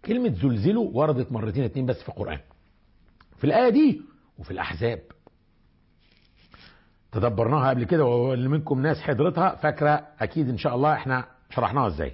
كلمة زلزلوا وردت مرتين اتنين بس في القرآن في الآية دي وفي الأحزاب تدبرناها قبل كده واللي منكم ناس حضرتها فاكرة أكيد إن شاء الله إحنا شرحناها إزاي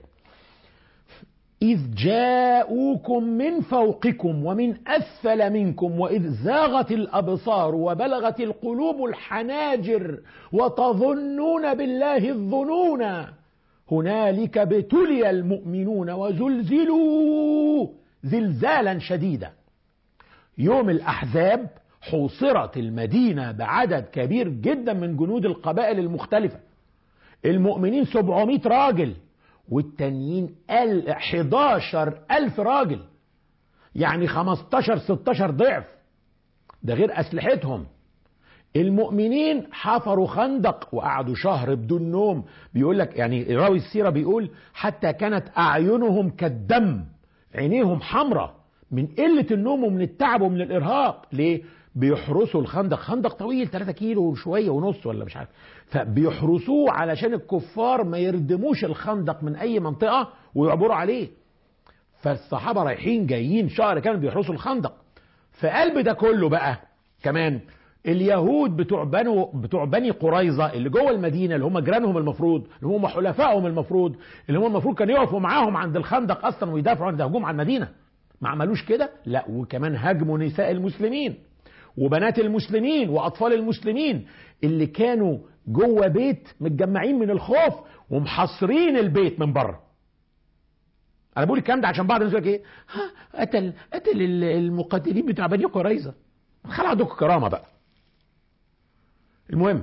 إذ جاءوكم من فوقكم ومن أسفل منكم وإذ زاغت الأبصار وبلغت القلوب الحناجر وتظنون بالله الظنون هنالك ابتلي المؤمنون وزلزلوا زلزالا شديدا يوم الأحزاب حوصرت المدينة بعدد كبير جدا من جنود القبائل المختلفة المؤمنين 700 راجل والتانيين 11 ألف راجل يعني 15 16 ضعف ده غير أسلحتهم المؤمنين حفروا خندق وقعدوا شهر بدون نوم بيقول لك يعني راوي السيرة بيقول حتى كانت أعينهم كالدم عينيهم حمراء من قلة النوم ومن التعب ومن الإرهاق ليه؟ بيحرسوا الخندق خندق طويل 3 كيلو وشوية ونص ولا مش عارف فبيحرسوه علشان الكفار ما يردموش الخندق من أي منطقة ويعبروا عليه فالصحابة رايحين جايين شهر كانوا بيحرسوا الخندق في قلب ده كله بقى كمان اليهود بتوع بنو بتوع بني قريظه اللي جوه المدينه اللي هم جيرانهم المفروض اللي هم حلفائهم المفروض اللي هم المفروض كانوا يقفوا معاهم عند الخندق اصلا ويدافعوا عن الهجوم على المدينه ما عملوش كده لا وكمان هاجموا نساء المسلمين وبنات المسلمين واطفال المسلمين اللي كانوا جوه بيت متجمعين من الخوف ومحاصرين البيت من بره انا بقول الكلام ده عشان بعض الناس يقول لك ايه ها قتل قتل المقاتلين بتاع بني قريظه خلى عندكم كرامه بقى المهم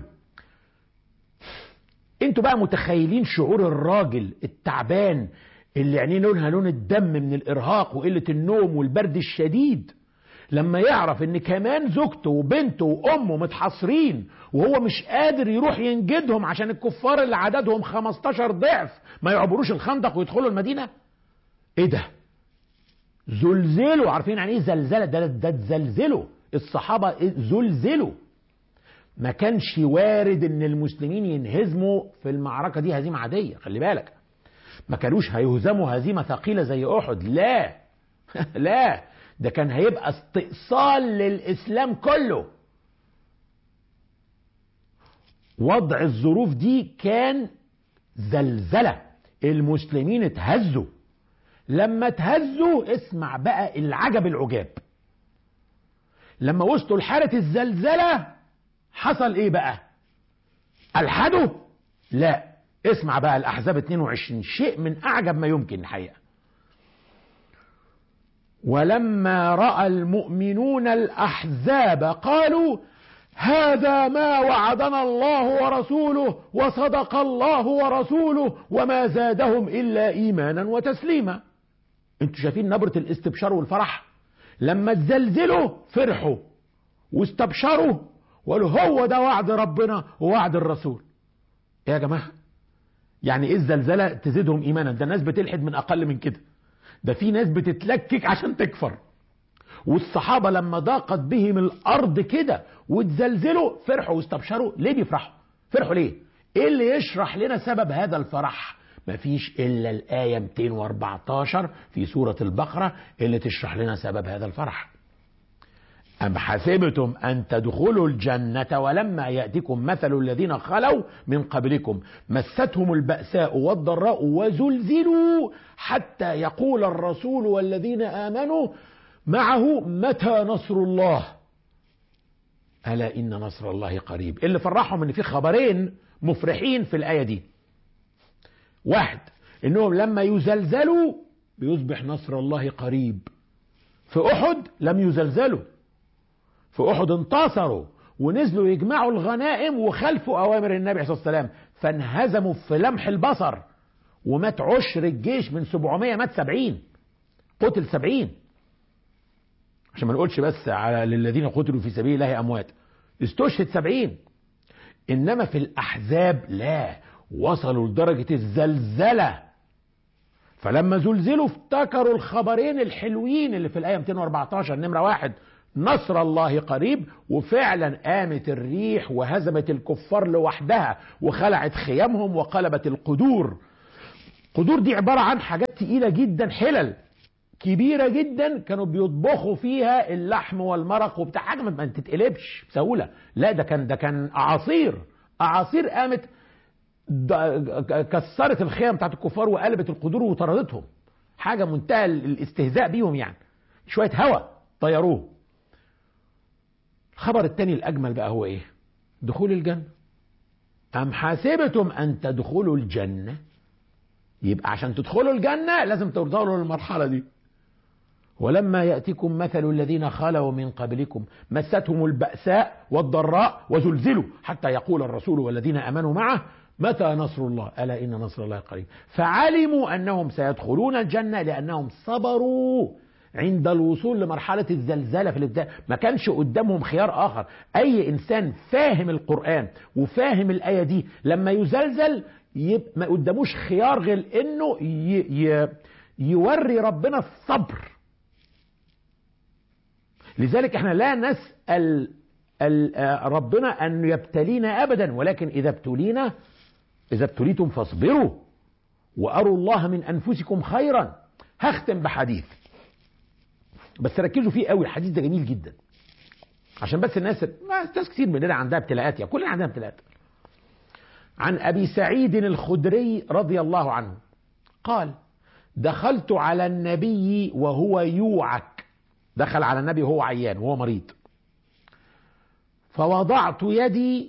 انتوا بقى متخيلين شعور الراجل التعبان اللي عينيه لونها لون الدم من الارهاق وقله النوم والبرد الشديد لما يعرف ان كمان زوجته وبنته وامه متحاصرين وهو مش قادر يروح ينجدهم عشان الكفار اللي عددهم 15 ضعف ما يعبروش الخندق ويدخلوا المدينه ايه ده زلزلوا عارفين يعني ايه زلزله ده ده تزلزلوا الصحابه زلزلوا ما كانش وارد ان المسلمين ينهزموا في المعركه دي هزيمه عاديه خلي بالك ما كانوش هيهزموا هزيمه ثقيله زي احد لا لا ده كان هيبقى استئصال للاسلام كله وضع الظروف دي كان زلزله المسلمين اتهزوا لما اتهزوا اسمع بقى العجب العجاب لما وصلوا لحاله الزلزله حصل ايه بقى الحدوا لا اسمع بقى الاحزاب 22 شيء من اعجب ما يمكن الحقيقه ولما راى المؤمنون الاحزاب قالوا هذا ما وعدنا الله ورسوله وصدق الله ورسوله وما زادهم الا ايمانا وتسليما انتوا شايفين نبره الاستبشار والفرح لما تزلزلوا فرحوا واستبشروا وقالوا هو ده وعد ربنا ووعد الرسول ايه يا جماعه يعني ايه الزلزله تزيدهم ايمانا ده الناس بتلحد من اقل من كده ده في ناس بتتلكك عشان تكفر والصحابه لما ضاقت بهم الارض كده وتزلزلوا فرحوا واستبشروا ليه بيفرحوا فرحوا ليه ايه اللي يشرح لنا سبب هذا الفرح مفيش الا الايه 214 في سوره البقره اللي تشرح لنا سبب هذا الفرح أم حسبتم أن تدخلوا الجنة ولما يأتكم مثل الذين خلوا من قبلكم مستهم البأساء والضراء وزلزلوا حتى يقول الرسول والذين آمنوا معه متى نصر الله ألا إن نصر الله قريب اللي فرحهم إن في خبرين مفرحين في الآية دي واحد إنهم لما يزلزلوا بيصبح نصر الله قريب في أحد لم يزلزلوا في احد انتصروا ونزلوا يجمعوا الغنائم وخلفوا اوامر النبي صلى الله عليه وسلم فانهزموا في لمح البصر ومات عشر الجيش من 700 مات 70 قتل 70 عشان ما نقولش بس على للذين قتلوا في سبيل الله اموات استشهد 70 انما في الاحزاب لا وصلوا لدرجه الزلزله فلما زلزلوا افتكروا الخبرين الحلوين اللي في الايه 214 نمره واحد نصر الله قريب وفعلا قامت الريح وهزمت الكفار لوحدها وخلعت خيامهم وقلبت القدور قدور دي عبارة عن حاجات تقيلة جدا حلل كبيرة جدا كانوا بيطبخوا فيها اللحم والمرق وبتاع حاجة ما تتقلبش بسهولة لا ده كان ده كان أعاصير أعاصير قامت كسرت الخيام بتاعت الكفار وقلبت القدور وطردتهم حاجة منتهى الاستهزاء بيهم يعني شوية هوا طيروه الخبر التاني الأجمل بقى هو إيه دخول الجنة أم حسبتم أن تدخلوا الجنة يبقى عشان تدخلوا الجنة لازم توصلوا للمرحلة دي ولما يأتكم مثل الذين خلوا من قبلكم مستهم البأساء والضراء وزلزلوا حتى يقول الرسول والذين أمنوا معه متى نصر الله ألا إن نصر الله قريب فعلموا أنهم سيدخلون الجنة لأنهم صبروا عند الوصول لمرحلة الزلزلة في الابتداء ما كانش قدامهم خيار آخر أي إنسان فاهم القرآن وفاهم الآية دي لما يزلزل يبقى ما قداموش خيار غير إنه ي... ي... يوري ربنا الصبر لذلك احنا لا نسأل ربنا أن يبتلينا أبدا ولكن إذا ابتلينا إذا ابتليتم فاصبروا وأروا الله من أنفسكم خيرا هختم بحديث بس ركزوا فيه قوي الحديث ده جميل جدا عشان بس الناس ناس كتير مننا عندها ابتلاءات يعني كلنا عندنا ابتلاءات عن أبي سعيد الخدري رضي الله عنه قال دخلت على النبي وهو يوعك دخل على النبي وهو عيان وهو مريض فوضعت يدي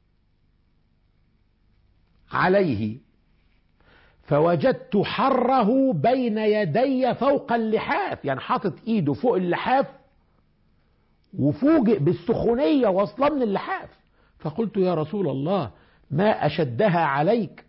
عليه فوجدت حره بين يدي فوق اللحاف يعني حاطط ايده فوق اللحاف وفوجئ بالسخونية واصلة من اللحاف فقلت يا رسول الله ما أشدها عليك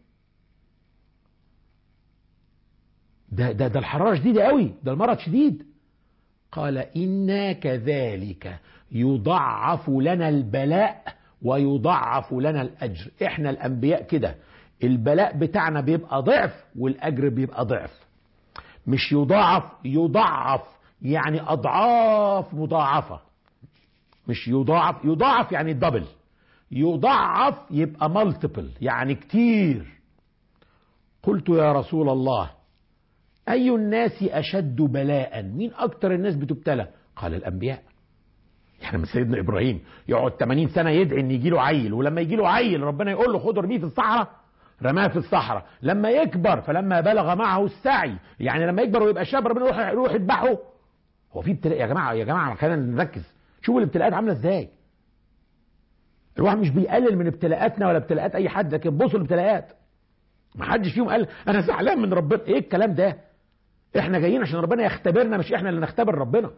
ده, ده, ده الحرارة شديدة قوي ده المرض شديد قال إنا كذلك يضعف لنا البلاء ويضعف لنا الأجر إحنا الأنبياء كده البلاء بتاعنا بيبقى ضعف والأجر بيبقى ضعف مش يضاعف يضعف يعني أضعاف مضاعفة مش يضاعف يضاعف يعني دبل يضعف يبقى مالتيبل يعني كتير قلت يا رسول الله أي الناس أشد بلاء مين أكتر الناس بتبتلى قال الأنبياء يعني من سيدنا إبراهيم يقعد 80 سنة يدعي إن يجي له عيل ولما يجي له عيل ربنا يقول له خد ارميه في الصحراء رماه في الصحراء لما يكبر فلما بلغ معه السعي يعني لما يكبر ويبقى شاب ربنا يروح يروح يذبحه هو في ابتلاء يا جماعه يا جماعه خلينا نركز شوفوا الابتلاءات عامله ازاي الواحد مش بيقلل من ابتلاءاتنا ولا ابتلاءات اي حد لكن بصوا الابتلاءات ما حدش فيهم قال انا زعلان من ربنا ايه الكلام ده احنا جايين عشان ربنا يختبرنا مش احنا اللي نختبر ربنا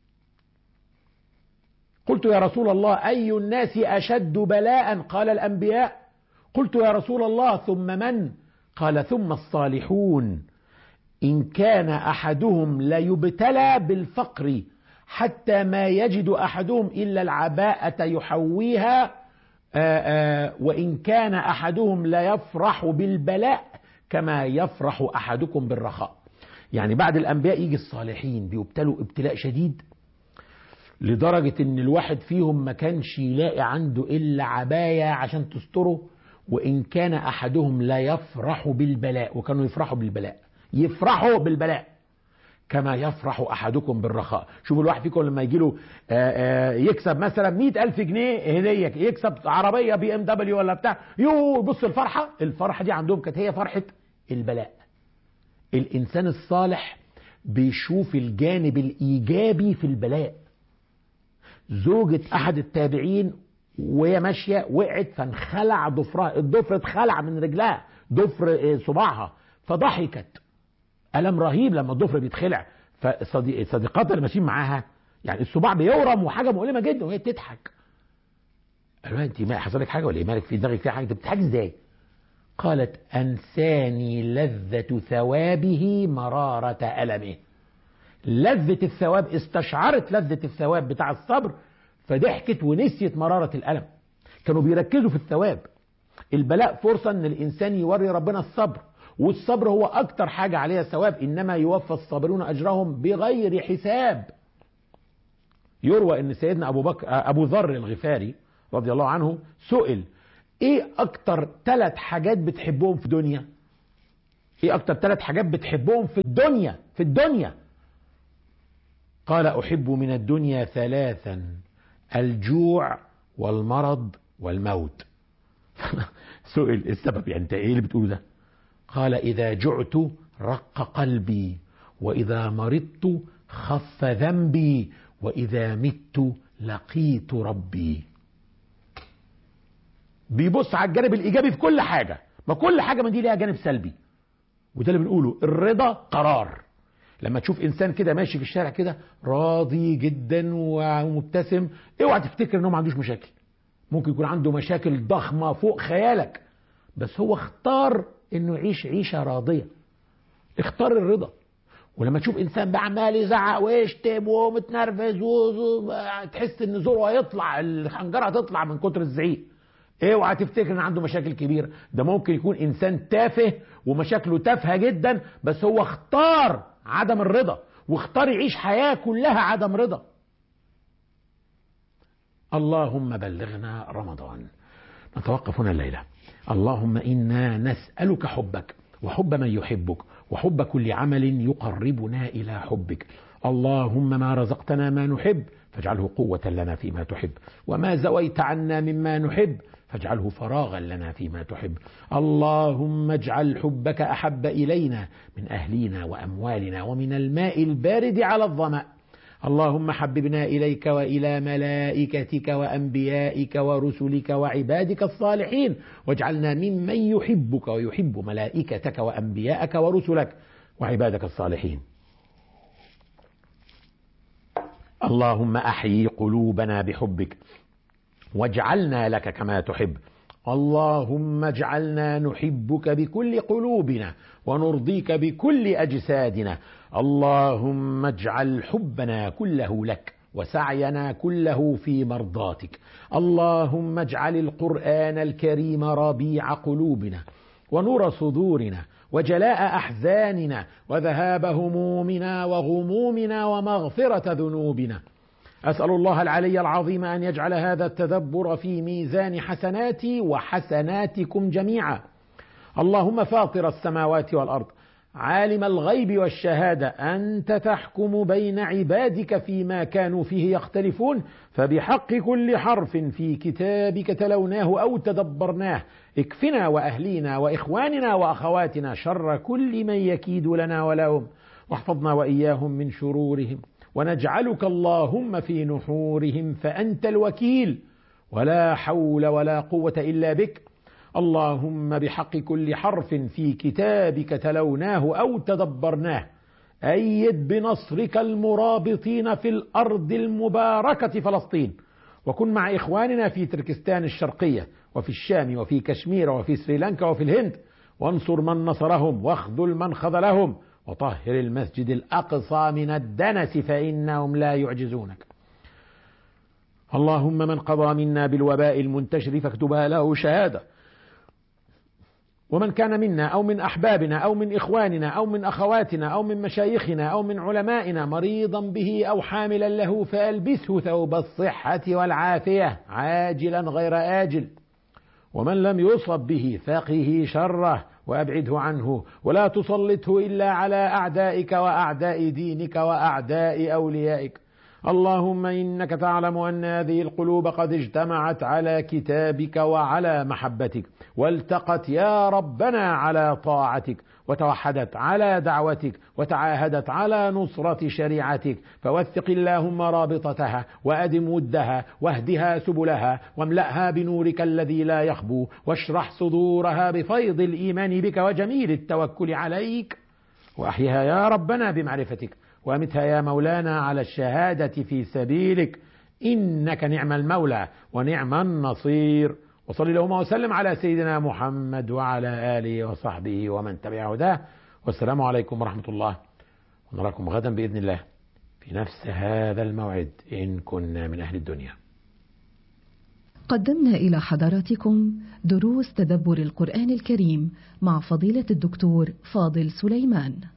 قلت يا رسول الله اي الناس اشد بلاء قال الانبياء قلت يا رسول الله ثم من قال ثم الصالحون إن كان أحدهم ليبتلى بالفقر حتى ما يجد أحدهم إلا العباءة يحويها آآ آآ وإن كان أحدهم ليفرح بالبلاء كما يفرح أحدكم بالرخاء يعني بعد الأنبياء يجي الصالحين بيبتلوا ابتلاء شديد لدرجة ان الواحد فيهم ما كانش يلاقي عنده الا عباية عشان تستره وإن كان أحدهم لا يفرح بالبلاء وكانوا يفرحوا بالبلاء يفرحوا بالبلاء كما يفرح أحدكم بالرخاء شوفوا الواحد فيكم لما يجي له يكسب مثلا مئة ألف جنيه هدية يكسب عربية بي ام دبليو ولا بتاع يو بص الفرحة الفرحة دي عندهم كانت هي فرحة البلاء الإنسان الصالح بيشوف الجانب الإيجابي في البلاء زوجة أحد التابعين وهي ماشيه وقعت فانخلع ضفرها الضفر اتخلع من رجلها ضفر صباعها فضحكت الم رهيب لما الضفر بيتخلع فصديقاتها اللي ماشيين معاها يعني الصباع بيورم وحاجه مؤلمه جدا وهي بتضحك قالوا انت ما حصل لك حاجه ولا ايه مالك في دماغك في حاجه انت بتضحكي ازاي قالت انساني لذه ثوابه مراره المه لذه الثواب استشعرت لذه الثواب بتاع الصبر فضحكت ونسيت مرارة الألم كانوا بيركزوا في الثواب البلاء فرصة ان الانسان يوري ربنا الصبر والصبر هو اكتر حاجة عليها ثواب انما يوفى الصابرون اجرهم بغير حساب يروى ان سيدنا ابو بكر ابو ذر الغفاري رضي الله عنه سئل ايه اكتر ثلاث حاجات بتحبهم في الدنيا ايه اكتر ثلاث حاجات بتحبهم في الدنيا في الدنيا قال أحب من الدنيا ثلاثا الجوع والمرض والموت سئل السبب يعني انت ايه اللي بتقوله ده قال إذا جعت رق قلبي وإذا مرضت خف ذنبي وإذا مت لقيت ربي بيبص على الجانب الإيجابي في كل حاجة ما كل حاجة من دي ليها جانب سلبي وده اللي بنقوله الرضا قرار لما تشوف انسان كده ماشي في الشارع كده راضي جدا ومبتسم اوعى تفتكر انه ما عندوش مشاكل ممكن يكون عنده مشاكل ضخمه فوق خيالك بس هو اختار انه يعيش عيشه راضيه اختار الرضا ولما تشوف انسان بقى عمال يزعق ويشتم ومتنرفز وتحس ان زوره هيطلع الحنجره هتطلع من كتر الزعيق اوعى تفتكر ان عنده مشاكل كبيره ده ممكن يكون انسان تافه ومشاكله تافهه جدا بس هو اختار عدم الرضا واختار يعيش حياه كلها عدم رضا اللهم بلغنا رمضان نتوقف هنا الليله اللهم انا نسالك حبك وحب من يحبك وحب كل عمل يقربنا الى حبك اللهم ما رزقتنا ما نحب فاجعله قوة لنا فيما تحب وما زويت عنا مما نحب فاجعله فراغا لنا فيما تحب اللهم اجعل حبك أحب إلينا من أهلينا وأموالنا ومن الماء البارد على الظمأ اللهم حببنا إليك وإلى ملائكتك وأنبيائك ورسلك وعبادك الصالحين واجعلنا ممن يحبك ويحب ملائكتك وأنبياءك ورسلك وعبادك الصالحين اللهم احيي قلوبنا بحبك واجعلنا لك كما تحب اللهم اجعلنا نحبك بكل قلوبنا ونرضيك بكل اجسادنا اللهم اجعل حبنا كله لك وسعينا كله في مرضاتك اللهم اجعل القران الكريم ربيع قلوبنا ونور صدورنا وجلاء احزاننا وذهاب همومنا وغمومنا ومغفره ذنوبنا اسال الله العلي العظيم ان يجعل هذا التدبر في ميزان حسناتي وحسناتكم جميعا اللهم فاطر السماوات والارض عالم الغيب والشهاده انت تحكم بين عبادك فيما كانوا فيه يختلفون فبحق كل حرف في كتابك تلوناه او تدبرناه اكفنا واهلينا واخواننا واخواتنا شر كل من يكيد لنا ولهم واحفظنا واياهم من شرورهم ونجعلك اللهم في نحورهم فانت الوكيل ولا حول ولا قوه الا بك اللهم بحق كل حرف في كتابك تلوناه او تدبرناه ايد بنصرك المرابطين في الارض المباركه فلسطين وكن مع اخواننا في تركستان الشرقيه وفي الشام وفي كشمير وفي سريلانكا وفي الهند وانصر من نصرهم واخذل من خذلهم وطهر المسجد الاقصى من الدنس فانهم لا يعجزونك اللهم من قضى منا بالوباء المنتشر فاكتبها له شهاده ومن كان منا او من احبابنا او من اخواننا او من اخواتنا او من مشايخنا او من علمائنا مريضا به او حاملا له فالبسه ثوب الصحه والعافيه عاجلا غير اجل ومن لم يصب به فقه شره وابعده عنه ولا تسلطه الا على اعدائك واعداء دينك واعداء اوليائك اللهم انك تعلم ان هذه القلوب قد اجتمعت على كتابك وعلى محبتك والتقت يا ربنا على طاعتك وتوحدت على دعوتك وتعاهدت على نصرة شريعتك فوثق اللهم رابطتها وأدم ودها واهدها سبلها واملأها بنورك الذي لا يخبو واشرح صدورها بفيض الإيمان بك وجميل التوكل عليك وأحيها يا ربنا بمعرفتك وامتها يا مولانا على الشهادة في سبيلك إنك نعم المولى ونعم النصير وصلي اللهم وسلم على سيدنا محمد وعلى آله وصحبه ومن تبع هداه والسلام عليكم ورحمة الله ونراكم غدا بإذن الله في نفس هذا الموعد إن كنا من أهل الدنيا قدمنا إلى حضراتكم دروس تدبر القرآن الكريم مع فضيلة الدكتور فاضل سليمان